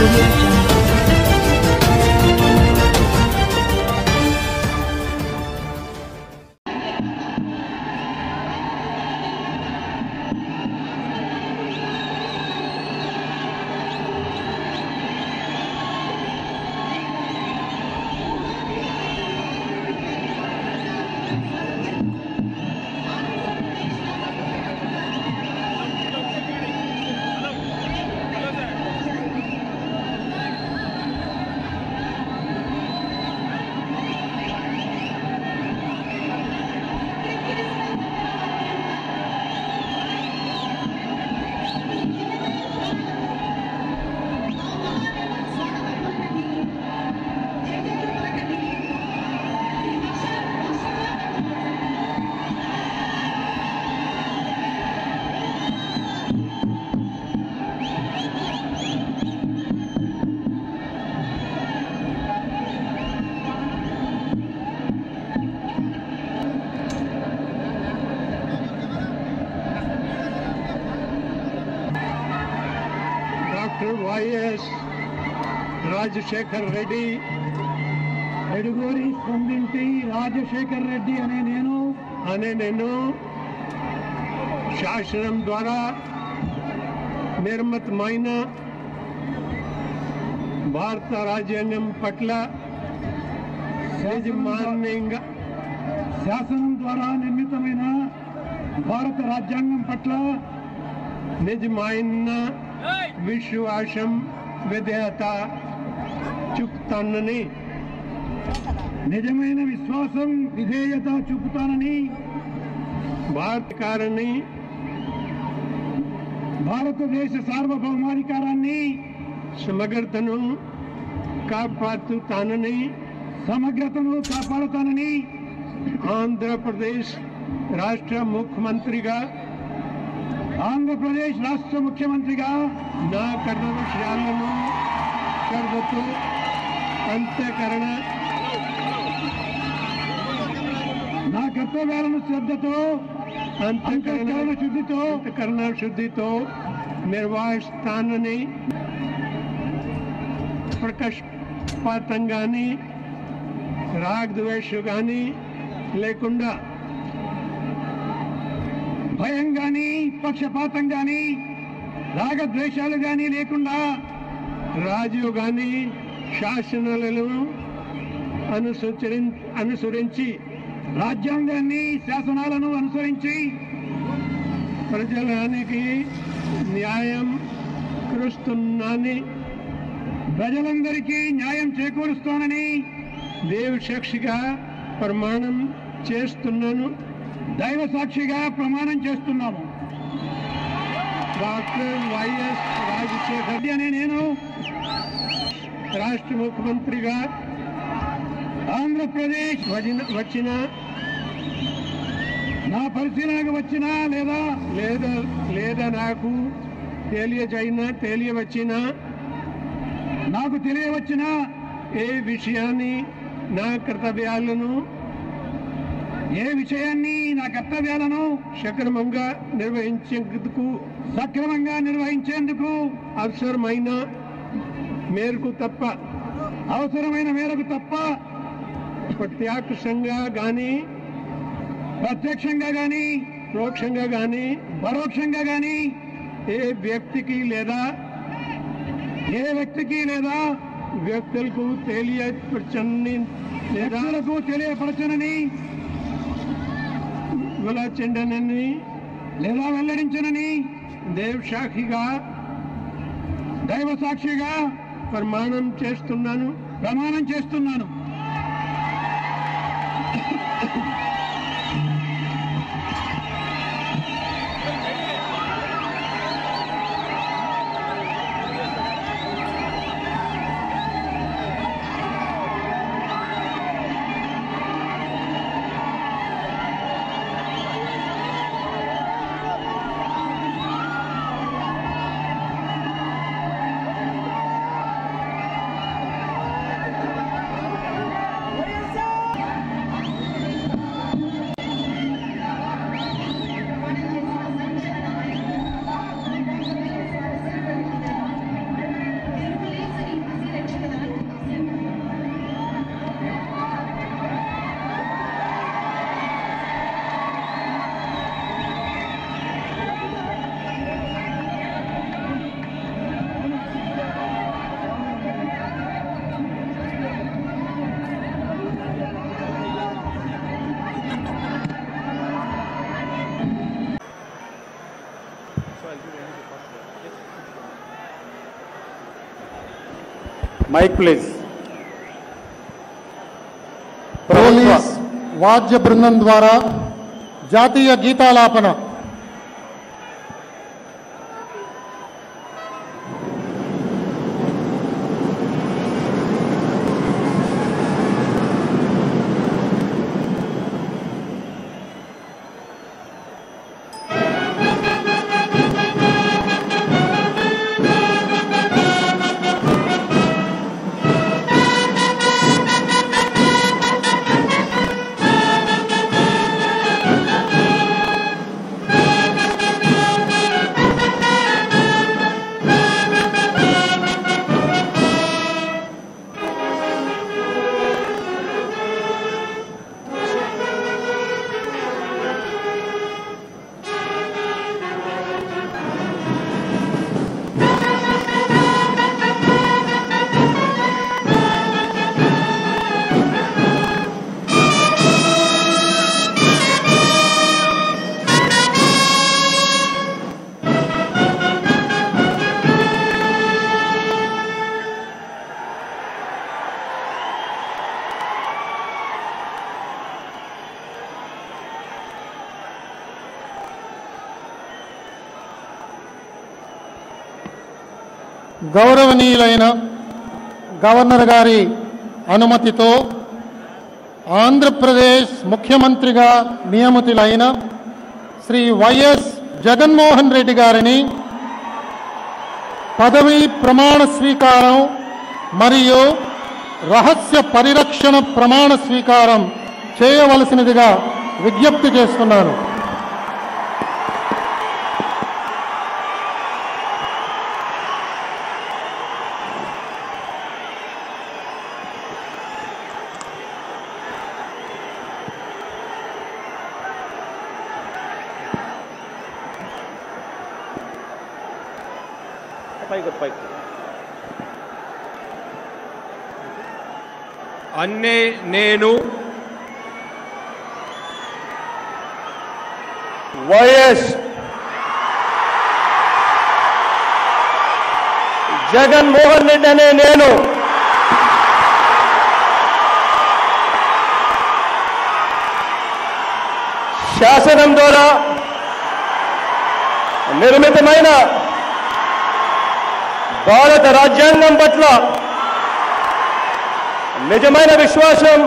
audio jungle. Doctor YS Rajasekhar Reddy Eduguri స్పందించి రాజశేఖర్ రెడ్డి అనే నేను అనే నేను శాసనం ద్వారా నిర్మితమైన భారత రాజ్యాంగం పట్ల యాజమాన్యంగా శాసనం ద్వారా నిర్మితమైన భారత రాజ్యాంగం పట్ల నిజమైన విశ్వాసం విధేయత చూపుతానని నిజమైన విశ్వాసం విధేయత చూపుతానని భారతకారిని భారతదేశ సార్వభౌమాధికారాన్ని సమగ్రతను కాపాడుతానని సమగ్రతను కాపాడుతానని ఆంధ్రప్రదేశ్ రాష్ట్ర ముఖ్యమంత్రిగా ఆంధ్రప్రదేశ్ రాష్ట్ర ముఖ్యమంత్రిగా నా కర్తవ్యాలను శ్రద్ధతో అంత్యకరణ నా కర్తవ్యాలను శ్రద్ధతో అంత్యకరణ అంతఃకరణ శుద్ధితో అంతఃకరణ శుద్ధితో నిర్వహిస్తానని ప్రకాశపాతం కానీ రాగద్వేష కానీ లేకుండా భయం గాని పక్షపాతం గాని రాగద్వేషాలు గాని లేకుండా రాజు కానీ శాసనాలను అనుసరి అనుసరించి రాజ్యాంగాన్ని శాసనాలను అనుసరించి ప్రజలానికి న్యాయం కరుస్తున్నానని ప్రజలందరికీ న్యాయం చేకూరుస్తానని దేవు సాక్షిగా ప్రమాణం చేస్తున్నాను దైవ సాక్షిగా ప్రమాణం చేస్తున్నాము డాక్టర్ వైఎస్ రాజశేఖర్ రెడ్డి అనే నేను రాష్ట్ర ముఖ్యమంత్రిగా ఆంధ్రప్రదేశ్ వదిన- వచ్చిన నా పరిశీలనకు వచ్చినా లేదా లేదా లేదా నాకు తెలియజైన తెలియవచ్చిన నాకు తెలియవచ్చిన ఏ విషయాన్ని నా కర్తవ్యాలను ఏ విషయాన్ని నా కర్తవ్యాలను సక్రమంగా నిర్వహించేందుకు సక్రమంగా నిర్వహించేందుకు అవసరమైన మేరకు తప్ప అవసరమైన మేరకు తప్ప ప్రత్యక్షంగా కానీ ప్రత్యక్షంగా గాని పరోక్షంగా కానీ పరోక్షంగా గాని ఏ వ్యక్తికి లేదా ఏ వ్యక్తికి లేదా వ్యక్తులకు తెలియపరచని లేదా వ్యక్తులకు తెలియపరచనని విలచెండనని లేదా వెల్లడించనని దేవ్ సాక్షిగా దైవ సాక్షిగా ప్రమాణం చేస్తున్నాను ప్రమాణం చేస్తున్నాను మైక్ ప్లీజ్ పోలీస్ వాద్య బృందం ద్వారా జాతీయ గీతాలాపన గౌరవనీయులైన గవర్నర్ గారి అనుమతితో ఆంధ్రప్రదేశ్ ముఖ్యమంత్రిగా నియమితులైన శ్రీ వైఎస్ జగన్మోహన్ రెడ్డి గారిని పదవీ ప్రమాణ స్వీకారం మరియు రహస్య పరిరక్షణ ప్రమాణ స్వీకారం చేయవలసినదిగా విజ్ఞప్తి చేస్తున్నాను పైకి పైకి అన్నే నేను వైఎస్ జగన్మోహన్ రెడ్డి అనే నేను శాసనం ద్వారా నిర్మితమైన భారత రాజ్యాంగం పట్ల నిజమైన విశ్వాసం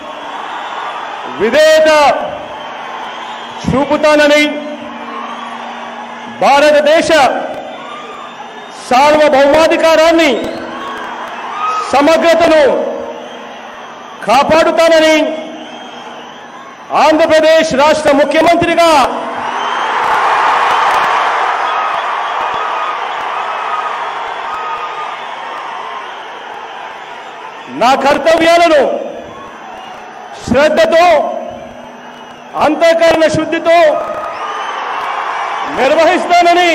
విధేయత చూపుతానని భారతదేశ సార్వభౌమాధికారాన్ని సమగ్రతను కాపాడుతానని ఆంధ్రప్రదేశ్ రాష్ట్ర ముఖ్యమంత్రిగా నా కర్తవ్యాలను శ్రద్ధతో అంతఃకరణ శుద్ధితో నిర్వహిస్తానని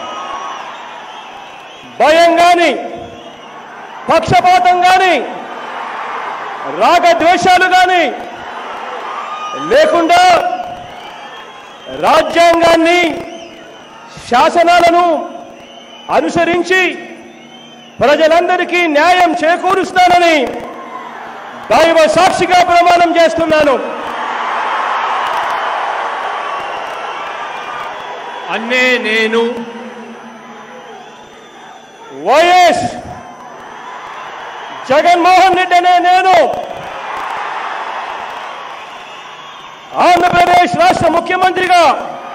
భయం గాని పక్షపాతం గాని రాగద్వేషాలు గాని లేకుండా రాజ్యాంగాన్ని శాసనాలను అనుసరించి ప్రజలందరికీ న్యాయం చేకూరుస్తానని దైవ సాక్షిగా ప్రమాణం చేస్తున్నాను అన్నే నేను వైఎస్ జగన్మోహన్ రెడ్డి అనే నేను ఆంధ్రప్రదేశ్ రాష్ట్ర ముఖ్యమంత్రిగా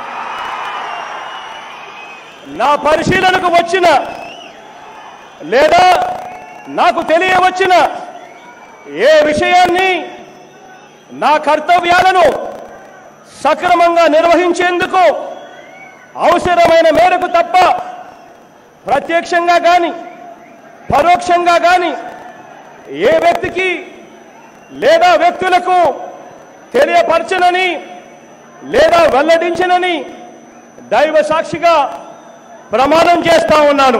నా పరిశీలనకు వచ్చిన లేదా నాకు తెలియవచ్చిన ఏ విషయాన్ని నా కర్తవ్యాలను సక్రమంగా నిర్వహించేందుకు అవసరమైన మేరకు తప్ప ప్రత్యక్షంగా కానీ పరోక్షంగా కానీ ఏ వ్యక్తికి లేదా వ్యక్తులకు తెలియపరచనని లేదా వెల్లడించనని దైవ సాక్షిగా ప్రమాణం చేస్తా ఉన్నాను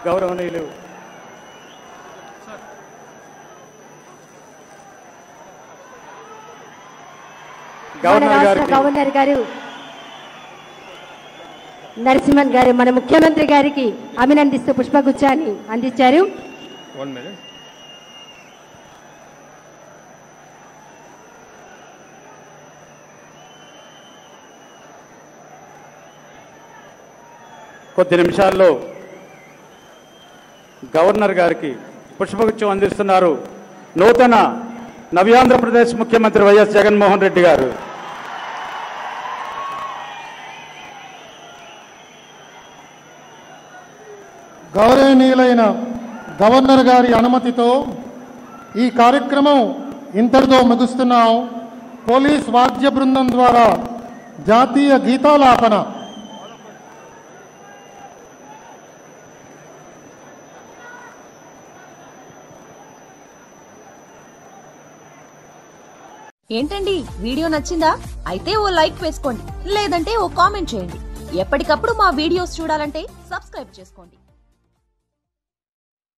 గౌరవనీయులు మన గవర్నర్ రాష్ట్ర గారికి గవర్నర్ గారు నరసింహన్ గారు మన ముఖ్యమంత్రి గారికి అభినందిస్తూ పుష్పగుచ్చాన్ని అందించారు వన్ మినిట్ కొద్ది నిమిషాల్లో గవర్నర్ గారికి పుష్పగుచ్చం అందిస్తున్నారు నూతన నవ్యాంధ్రప్రదేశ్ ముఖ్యమంత్రి వైఎస్ జగన్మోహన్ రెడ్డి గారు గౌరవనీయులైన గవర్నర్ గారి అనుమతితో ఈ కార్యక్రమం ఇంతటితో ముగుస్తున్నాం పోలీస్ వాద్య బృందం ద్వారా జాతీయ గీతాలాపన ఏంటండి వీడియో నచ్చిందా అయితే ఓ లైక్ వేసుకోండి లేదంటే ఓ కామెంట్ చేయండి ఎప్పటికప్పుడు మా వీడియోస్ చూడాలంటే సబ్స్క్రైబ్ చేసుకోండి